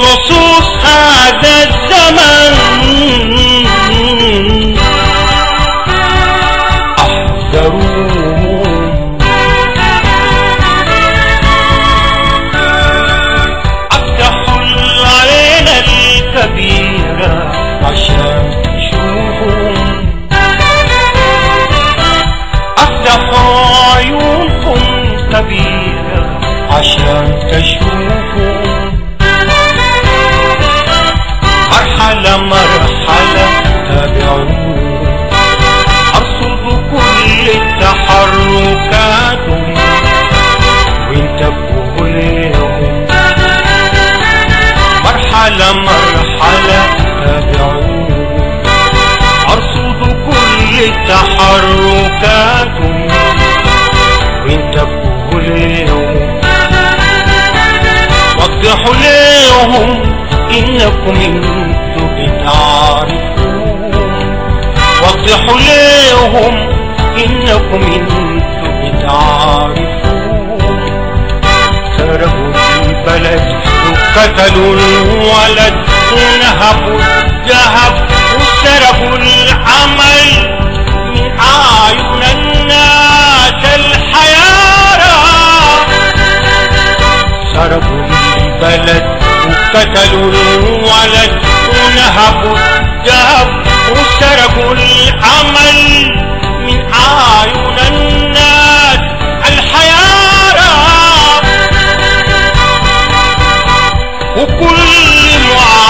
لصوص هذا الزمن احذروهم افتحوا العين الكبيرة عشان تشوفهم افتحوا عيونكم كبيرة عشان تشوفوا مرحلة مرحلة تابعوا أرصد كل التحركات وانتبهوا لهم مرحلة مرحلة تابعوا أرصد كل التحركات وانتبهوا لهم وضحوا لهم إنكم انتم بتعرفون وضحوا لهم إنكم انتم بتعرفون سرقوا البلد وقتلوا الولد ونهبوا الذهب وسرقوا العمل من أعين الناس الحيارى سرقوا البلد وقتلوا الولد ونهبوا الذهب وسرقوا العمل من أعين الناس الحيارى وكل معارض